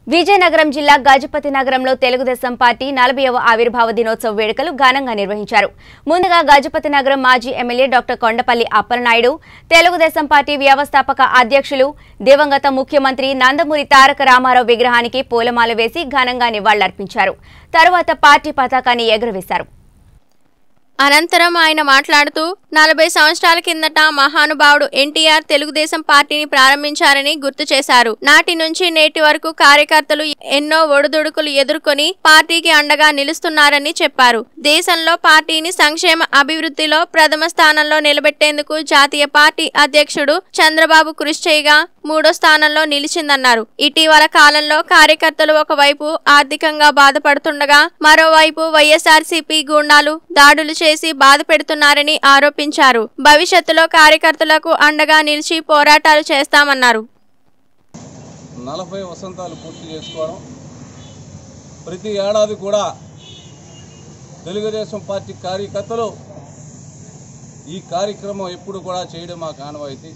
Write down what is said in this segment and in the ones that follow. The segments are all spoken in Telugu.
విజయనగరం జిల్లా గజపతి నగరంలో తెలుగుదేశం పార్టీ నలభైవ ఆవిర్భావ దినోత్సవ వేడుకలు ఘనంగా నిర్వహించారు ముందుగా గజపతి నగరం మాజీ MLA doctor Kondapalli Appalanaidu Telugu Desam party వ్యవస్థాపక అధ్యక్షులు దివంగత ముఖ్యమంత్రి నందమూరి తారక రామారావు విగ్రహానికి పూలమాల వేసి ఘనంగా నివాళులర్పించారు తరువాత పార్టీ పతాకాన్ని ఎగురవేశారు అనంతరం ఆయన మాట్లాడుతూ నలభై సంవత్సరాల కిందట మహానుభావుడు ఎన్టీఆర్ తెలుగుదేశం పార్టీని ప్రారంభించారని గుర్తు చేశారు నాటి నుంచి నేటి వరకు కార్యకర్తలు ఎన్నో ఒడిదుడుకులు ఎదుర్కొని పార్టీకి అండగా నిలుస్తున్నారని చెప్పారు దేశంలో పార్టీని సంక్షేమ అభివృద్ధిలో ప్రథమ స్థానంలో నిలబెట్టేందుకు జాతీయ పార్టీ అధ్యక్షుడు చంద్రబాబు కృషి చేయగా మూడో స్థానంలో నిలిచిందన్నారు ఇటీవల కాలంలో కార్యకర్తలు ఒకవైపు ఆర్థికంగా బాధపడుతుండగా మరోవైపు వైఎస్ఆర్సీపీ గూండాలు దాడులు చేసి బాధ పెడుతున్నారని ఆరోపించారు భవిష్యత్తులో కార్యకర్తలకు అండగా నిలిచి పోరాటాలు చేస్తామన్నారు నలభై వసంతాలు పూర్తి చేసుకోవడం ప్రతి ఏడాది కూడా తెలుగుదేశం పార్టీ కార్యకర్తలు ఈ కార్యక్రమం ఎప్పుడు కూడా చేయడం మాకు ఆనవాయితీ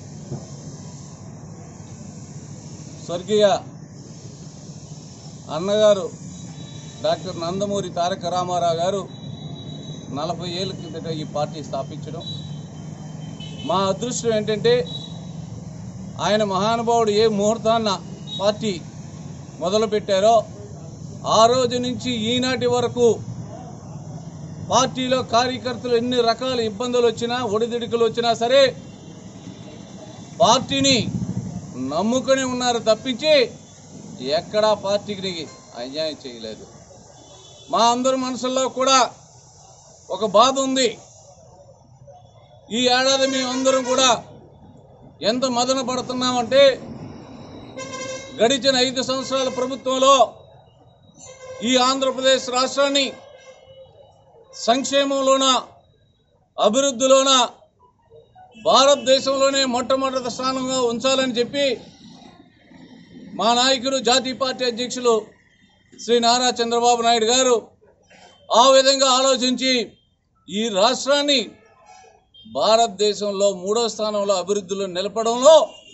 స్వర్గీయ అన్నగారు డాక్టర్ నందమూరి తారక రామారావు గారు నలభై ఏళ్ళ కిందట ఈ పార్టీ స్థాపించడం మా అదృష్టం ఏంటంటే ఆయన మహానుభావుడు ఏ ముహూర్తాన్న పార్టీ మొదలుపెట్టారో ఆ రోజు నుంచి ఈనాటి వరకు పార్టీలో కార్యకర్తలు ఎన్ని రకాల ఇబ్బందులు వచ్చినా ఒడిదుడుకులు వచ్చినా సరే పార్టీని నమ్ముకొని ఉన్నారు తప్పించి ఎక్కడా పార్టీకి అన్యాయం చేయలేదు మా అందరి మనసుల్లో కూడా ఒక బాధ ఉంది ఈ ఏడాది మేమందరం కూడా ఎంత మదన పడుతున్నామంటే గడిచిన ఐదు సంవత్సరాల ప్రభుత్వంలో ఈ ఆంధ్రప్రదేశ్ రాష్ట్రాన్ని సంక్షేమంలోన అభివృద్ధిలోన భారతదేశంలోనే మొట్టమొదటి స్థానంగా ఉంచాలని చెప్పి మా నాయకుడు జాతీయ పార్టీ అధ్యక్షులు శ్రీ నారా చంద్రబాబు నాయుడు గారు ఆ విధంగా ఆలోచించి ఈ రాష్ట్రాన్ని భారతదేశంలో మూడో స్థానంలో అభివృద్ధిలో నిలపడంలో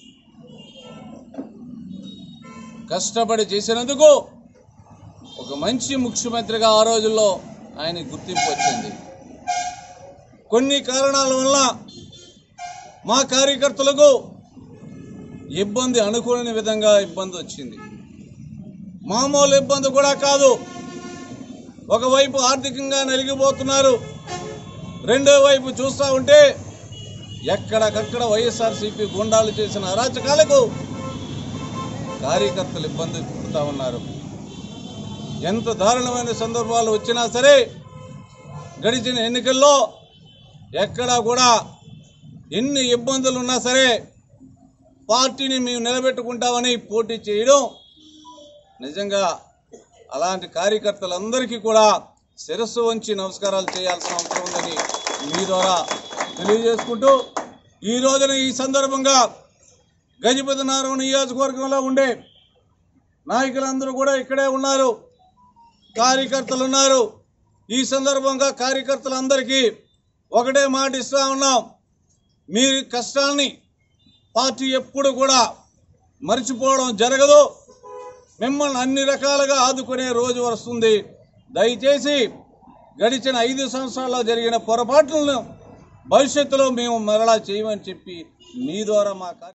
కష్టపడి చేసినందుకు ఒక మంచి ముఖ్యమంత్రిగా ఆ రోజుల్లో ఆయన గుర్తింపు వచ్చింది కొన్ని కారణాల వల్ల మా కార్యకర్తలకు ఇబ్బంది అనుకోని విధంగా ఇబ్బంది వచ్చింది మామూలు ఇబ్బంది కూడా కాదు ఒకవైపు ఆర్థికంగా నలిగిపోతున్నారు రెండో వైపు చూస్తూ ఉంటే ఎక్కడికక్కడ వైఎస్ఆర్సీపీ గుండాలు చేసిన అరాచకాలకు కార్యకర్తలు ఇబ్బంది పడుతూ ఉన్నారు ఎంత దారుణమైన సందర్భాలు వచ్చినా సరే గడిచిన ఎన్నికల్లో ఎక్కడా కూడా ఎన్ని ఇబ్బందులు ఉన్నా సరే పార్టీని మేము నిలబెట్టుకుంటామని పోటీ చేయడం నిజంగా అలాంటి కార్యకర్తలందరికీ కూడా శిరస్సు వంచి నమస్కారాలు చేయాల్సిన అవసరం ఉందని మీ ద్వారా తెలియజేసుకుంటూ ఈ రోజున ఈ సందర్భంగా గజపతి నారాయణ నియోజకవర్గంలో ఉండే నాయకులందరూ కూడా ఇక్కడే ఉన్నారు కార్యకర్తలు ఉన్నారు ఈ సందర్భంగా కార్యకర్తలందరికీ ఒకటే మాట ఇస్తా ఉన్నాం మీ కష్టాన్ని పార్టీ ఎప్పుడు కూడా మర్చిపోవడం జరగదు మిమ్మల్ని అన్ని రకాలుగా ఆదుకునే రోజు వస్తుంది దయచేసి గడిచిన ఐదు సంవత్సరాల్లో జరిగిన పొరపాట్లను భవిష్యత్తులో మేము మరలా చేయమని చెప్పి మీ ద్వారా మా కార్య